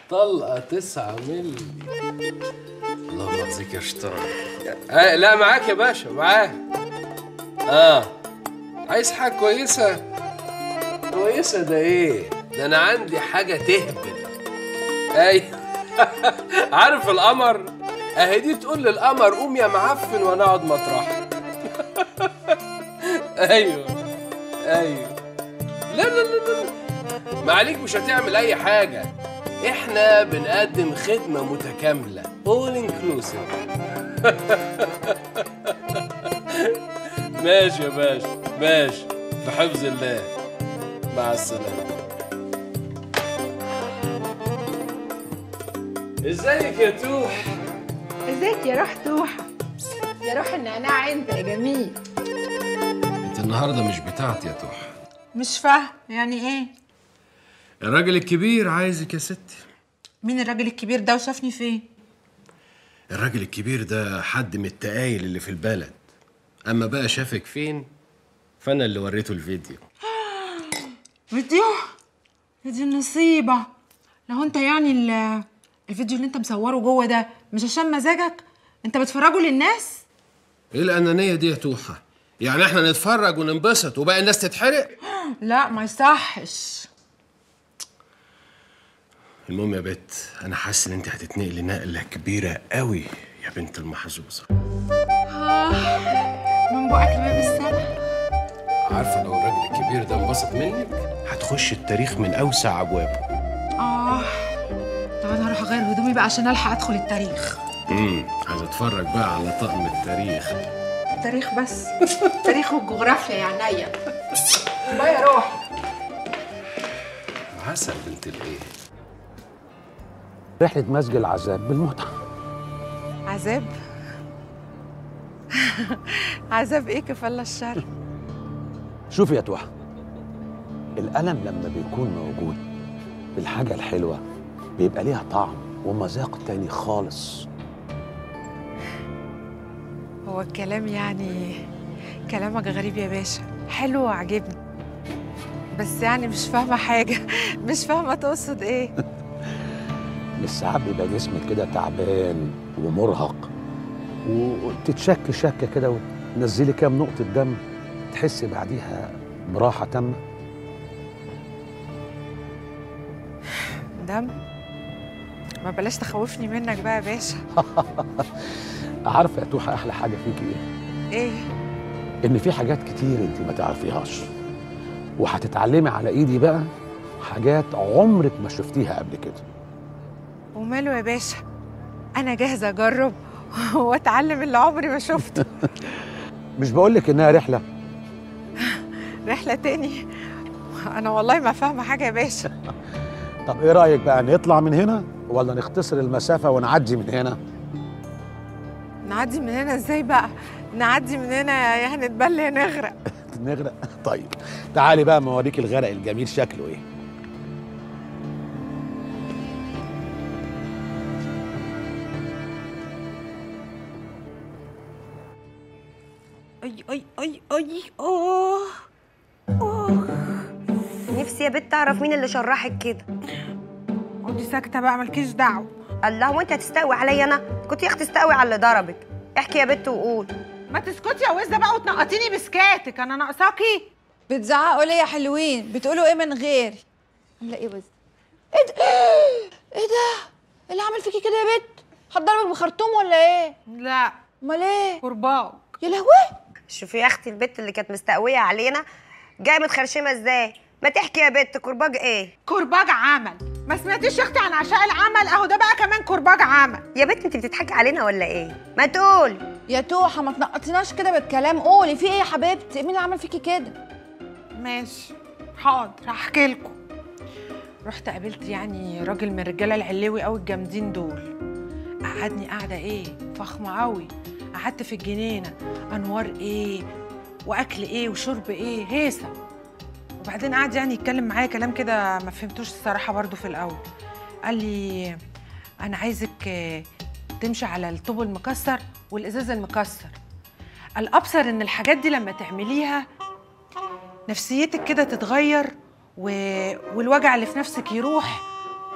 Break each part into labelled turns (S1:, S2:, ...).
S1: طلقه تسعة مللي اللهم اخزيك يا شيطان آه لا معاك يا باشا معاك اه عايز حاجه كويسه كويسه ده ايه ده انا عندي حاجه تهبل اي عارف القمر اهي دي تقول للقمر قوم يا معفن وانا اقعد مطرحك ايوه ايوه لا لا لا لا ما عليك مش هتعمل اي حاجه احنا بنقدم خدمه متكامله all inclusive ماشي يا باشا ماشي في حفظ الله مع السلامه ازيك يا توح
S2: ازيك يا روح توحة يا روح النعناع انت يا جميل
S1: انت النهارده مش بتاعتي يا توح
S3: مش فاهم يعني ايه
S1: الراجل الكبير عايزك يا ستي
S3: مين الراجل الكبير ده وشافني فين
S1: الراجل الكبير ده حد من التقايل اللي في البلد اما بقى شافك فين فانا اللي وريته الفيديو
S3: فيديو يا دي النصيبة لو انت يعني ال- الفيديو اللي انت مصوره جوه ده مش عشان مزاجك انت بتفرجه للناس
S1: ايه الانانيه دي يا توحه يعني احنا نتفرج وننبسط وباقي الناس تتحرق
S3: لا ما يصحش
S1: المهم يا بت انا حاسس ان انت هتتنقلي نقله كبيره قوي يا بنت المحظوظه
S3: من بقك لباب السما
S1: عارفه لو الراجل الكبير ده انبسط منك هتخش التاريخ من اوسع ابوابه
S3: اه طب انا هروح اغير هدومي بقى عشان الحق ادخل التاريخ
S1: امم عايز اتفرج بقى على طقم التاريخ
S3: التاريخ بس التاريخ والجغرافيا يا عينيا باي يا روح
S1: عسل بنت الايه
S4: رحلة مسج العذاب بالمتعة
S3: عذاب عذاب ايه كفل الشر
S4: شوف يا توحة الألم لما بيكون موجود الحاجة الحلوة بيبقى ليها طعم ومذاق تاني خالص
S3: هو الكلام يعني كلامك غريب يا باشا حلو وعجبني بس يعني مش فاهمة حاجة مش فاهمة تقصد ايه
S4: مش ساعات بيبقى جسمك كده تعبان ومرهق وتتشك شكة كده وتنزلي كام نقطة دم تحسي بعديها براحة تامة
S3: دم ما بلاش تخوفني منك بقى يا باشا
S4: عارفة يا توحة أحلى حاجة فيكي إيه؟
S3: ايه
S4: إن في حاجات كتير أنت ما تعرفيهاش وهتتعلمي على إيدي بقى حاجات عمرك ما شفتيها قبل كده
S3: وماله يا باشا انا جاهزة اجرب واتعلم اللي عمري ما شفته
S4: مش بقولك إنها رحلة
S3: رحلة تاني انا والله ما فاهمة حاجة يا باشا
S4: طب إيه رأيك بقى نطلع من هنا ولا نختصر المسافة ونعدي من هنا؟
S3: نعدي من هنا ازاي بقى نعدي من هنا يا هنتبل يا نغرق
S4: نغرق طيب تعالي بقى ما اوريك الغرق الجميل شكله ايه
S3: اي اي اي اي اوه
S5: نفسي يا بنت تعرف مين اللي شرحك كده
S3: اقعدي ساكتة بقى مالكيش دعوة
S5: الله وانت هتستقوي عليا انا كنت يا اختي تستقوي على اللي ضربك احكي يا بنت وقول
S3: ما تسكتي يا وزة بقى وتنقطيني بسكاتك انا ناقصاكي
S6: بتزعقوا ليه يا حلوين بتقولوا ايه من غيري عامله ايه وز ايه ده ايه ده إيه اللي عمل فيكي كده يا بت هتضربك بخرطوم ولا ايه
S3: لا
S6: امال ايه
S3: كرباج
S6: يا لهوي
S5: شوفي يا اختي البت اللي كانت مستقويه علينا جايه متخرشمه ازاي ما تحكي يا بنت كرباج ايه
S3: كرباج عمل ما سمعتيش يا اختي عن عشاء العمل اهو ده بقى كمان كرباج عمل
S5: يا بنت انت بتضحكي علينا ولا ايه ما تقول
S6: يا توحه ما تنقطيناش كده بالكلام قولي في ايه يا حبيبتي مين اللي عمل فيكي كده
S3: ماشي حاضر هحكي لكم رحت قابلت يعني راجل من الرجاله العلوي قوي الجامدين دول قعدني قاعده ايه فخمه قوي قعدت في الجنينه انوار ايه واكل ايه وشرب ايه هيصه وبعدين قعد يعني يتكلم معايا كلام كده ما فهمتوش الصراحه برضو في الاول قال لي انا عايزك آه، تمشي على الطوب المكسر والازاز المكسر الابصر ان الحاجات دي لما تعمليها نفسيتك كده تتغير و... والوجع اللي في نفسك يروح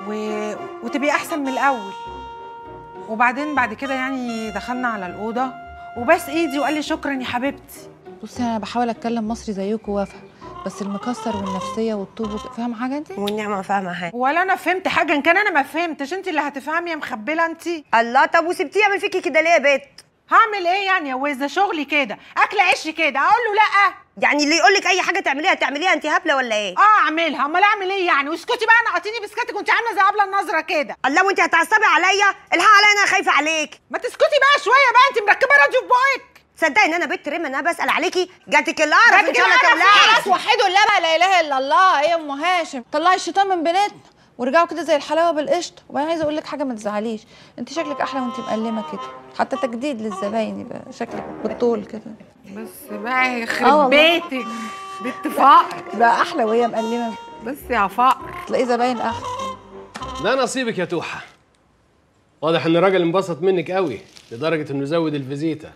S3: و... وتبقي احسن من الاول وبعدين بعد كده يعني دخلنا على الاوضه وبس ايدي وقال لي شكرا يا حبيبتي
S6: بصي انا بحاول اتكلم مصري زيكم وافهم بس المكسر والنفسيه والطوب وك- فاهم حاجه انت
S5: والنعمه فاهمه حاجه
S3: ولا انا فهمت حاجه ان كان انا ما فهمتش انت اللي هتفهمي يا مخبله انت
S5: الله طب وسبتيه يعمل فيكي كده ليه يا بت
S3: هعمل ايه يعني يا وزه شغلي كده اكل عيشي كده اقول له لا
S5: يعني اللي يقول لك اي حاجه تعمليها تعمليها انت هبله ولا ايه
S3: اه اعملها امال اعمل ايه يعني واسكتي بقى نقطيني بسكتك وانت عامله زي قبل النظره كده
S5: الله وانت هتعصبي عليا الحق عليا انا خايفه عليك
S3: ما تسكتي بقى شويه بقى انت مركبه راديو في بقك
S5: تصدقي ان انا بنت ريم انا بسال عليكي جاتك القرف ان
S3: جاتك
S5: شاء الله
S3: القرف
S5: تولعي
S6: خلاص وحدوا الله بقى لا اله الا الله ايه يا ام هاشم طلعي الشيطان من بيناتنا ورجعوا كده زي الحلاوه بالقشطه وبعدين عايزه اقول لك حاجه ما تزعليش انت شكلك احلى وانت مقلمه كده حتى تجديد للزباين يبقى شكلك بالطول كده
S3: بس بقى
S6: آه
S3: يخرب
S6: والله.
S3: بيتك بنت فقر
S6: تبقى احلى وهي مقلمه
S3: بس يا فقر
S6: تلاقي زباين احلى
S1: ده نصيبك يا توحة واضح ان الراجل انبسط منك قوي لدرجة انه زود الفيزيتا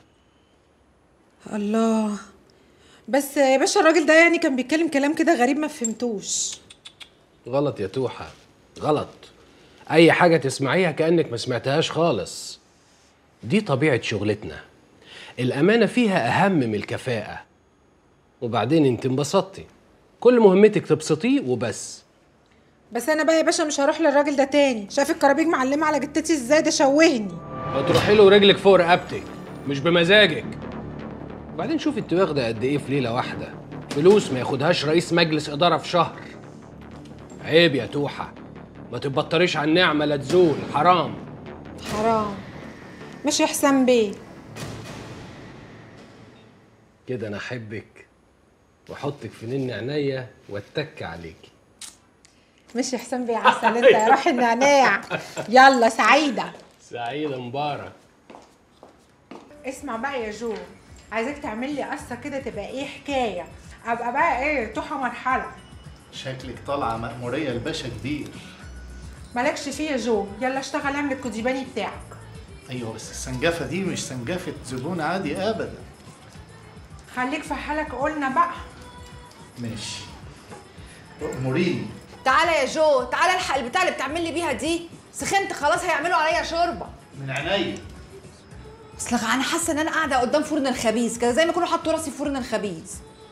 S3: الله بس يا باشا الراجل ده يعني كان بيتكلم كلام كده غريب ما فهمتوش
S1: غلط يا توحة غلط اي حاجة تسمعيها كأنك ما سمعتهاش خالص دي طبيعة شغلتنا الأمانة فيها أهم من الكفاءة وبعدين انت انبسطتي كل مهمتك تبسطيه وبس
S3: بس انا بقى يا باشا مش هروح للراجل ده تاني شايف الكرابيج معلمه على جتتي ازاي ده شوهني
S1: هتروحي له رجلك فوق رقبتك مش بمزاجك وبعدين شوفي انت واخده قد ايه في ليله واحده فلوس ما ياخدهاش رئيس مجلس اداره في شهر عيب يا توحه ما تبطريش على النعمه لا تزول حرام
S3: حرام مش يا حسام بيه
S1: كده انا احبك واحطك في نن عينيا واتك عليكي
S3: مش يا حسام بيه عسل انت يا روح النعناع يلا سعيده
S1: سعيده مبارك
S3: اسمع بقى يا جو عايزاك تعمل لي قصه كده تبقى ايه حكايه ابقى بقى ايه توحه مرحله
S7: شكلك طالعه مأمورية الباشا كبير
S3: مالكش فيه يا جو يلا اشتغل اعمل الكوديباني بتاعك
S7: ايوه بس السنجافة دي مش سنجافة زبون عادي ابدا
S3: خليك في حالك قلنا بقى
S7: ماشي اموريني
S6: تعالى يا جو تعالى الحق البتاع اللي بتعمل لي بيها دي سخنت خلاص هيعملوا عليا شوربه
S7: من عينيا
S6: اصل انا حاسه ان انا قاعده قدام فرن الخبيز كده زي ما يكونوا حطوا راسي في فرن الخبيز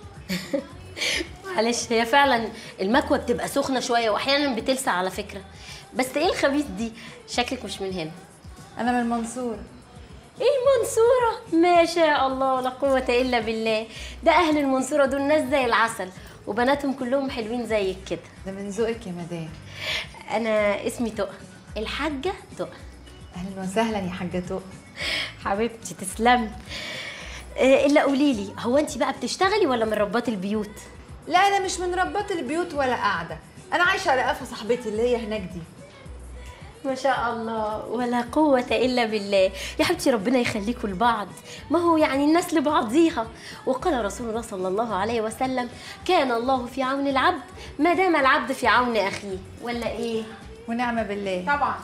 S8: معلش هي فعلا المكوة بتبقى سخنة شوية وأحيانا بتلسع على فكرة بس إيه الخبيث دي؟ شكلك مش من هنا
S6: انا من المنصوره
S8: إيه المنصورة؟ ما شاء الله لا قوة إلا بالله ده أهل المنصورة دول ناس زي العسل وبناتهم كلهم حلوين زيك كده
S6: ده من ذوقك يا مدام
S8: أنا اسمي تقى الحاجة تقى
S6: اهلا وسهلا يا حاجه توق
S8: حبيبتي تسلمي إيه إلا قولي لي هو أنت بقى بتشتغلي ولا من ربات البيوت؟
S6: لا انا مش من ربات البيوت ولا قاعده انا عايشه على قفا صاحبتي اللي هي هناك دي
S8: ما شاء الله ولا قوة إلا بالله يا حبيبتي ربنا يخليكم لبعض ما هو يعني الناس لبعضيها وقال رسول الله صلى الله عليه وسلم كان الله في عون العبد ما دام العبد في عون أخيه ولا إيه؟
S6: ونعمه بالله
S3: طبعا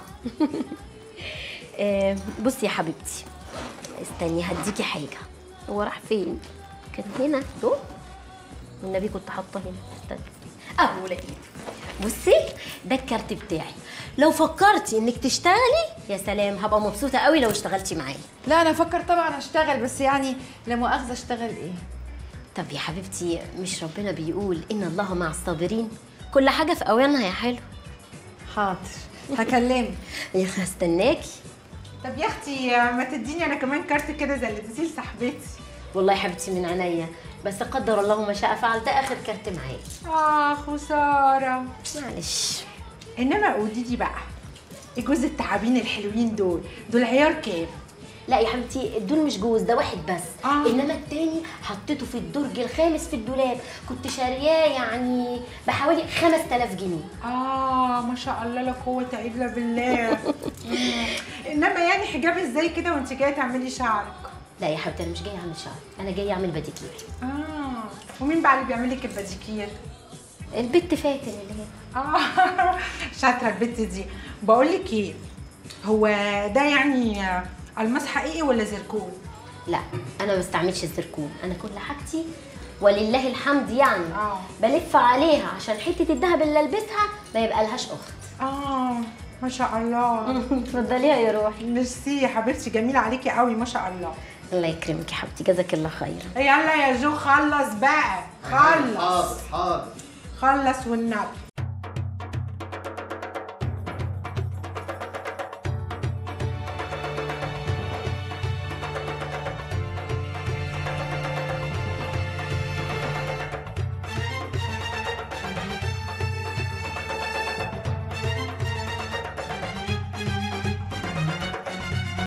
S8: آه بصي يا حبيبتي استني هديكي حاجة هو راح فين؟ كان هنا دول والنبي كنت حاطاه هنا استني اهو لقيته بصي ده الكارت بتاعي لو فكرتي انك تشتغلي يا سلام هبقى مبسوطه قوي لو اشتغلتي معايا
S6: لا انا افكر طبعا اشتغل بس يعني لا مؤاخذه اشتغل ايه
S8: طب يا حبيبتي مش ربنا بيقول ان الله مع الصابرين كل حاجه في اوانها يا حلو
S6: حاضر هكلمك
S8: يا أخي هستناكي
S3: طب يا اختي ما تديني انا كمان كارت كده زي اللي اديتيه لصاحبتي
S8: والله يا حبيبتي من عينيا بس قدر الله ما شاء فعل ده اخر كارت معايا
S3: اه خساره
S8: معلش
S3: انما قولي لي بقى الجوز التعابين الحلوين دول دول عيار كام
S8: لا يا حبيبتي دول مش جوز ده واحد بس
S3: آه.
S8: انما التاني حطيته في الدرج الخامس في الدولاب كنت شارياه يعني بحوالي 5000 جنيه
S3: اه ما شاء الله لا قوه الا بالله مم. انما يعني حجاب ازاي كده وانت جايه تعملي شعرك
S8: لا يا حبيبتي انا مش جايه اعمل شعر انا جايه اعمل باديكير
S3: اه ومين بقى اللي بيعمل لك الباديكير
S8: البت فاتن اللي هي
S3: اه شاطره البت دي بقول لك ايه هو ده يعني آه، الماس حقيقي ولا زركون
S8: لا انا ما بستعملش الزركون انا كل حاجتي ولله الحمد يعني
S3: آه.
S8: بلف عليها عشان حته الذهب اللي البسها ما يبقى لهاش اخت
S3: اه ما شاء الله
S8: اتفضليها يا روحي
S3: ميرسي يا حبيبتي جميله عليكي قوي ما شاء الله
S8: الله يكرمك يا حبيبتي جزاك الله خيرا
S3: يلا يا جو خلص بقى خلص
S7: حاضر حاضر
S3: خلص والنبي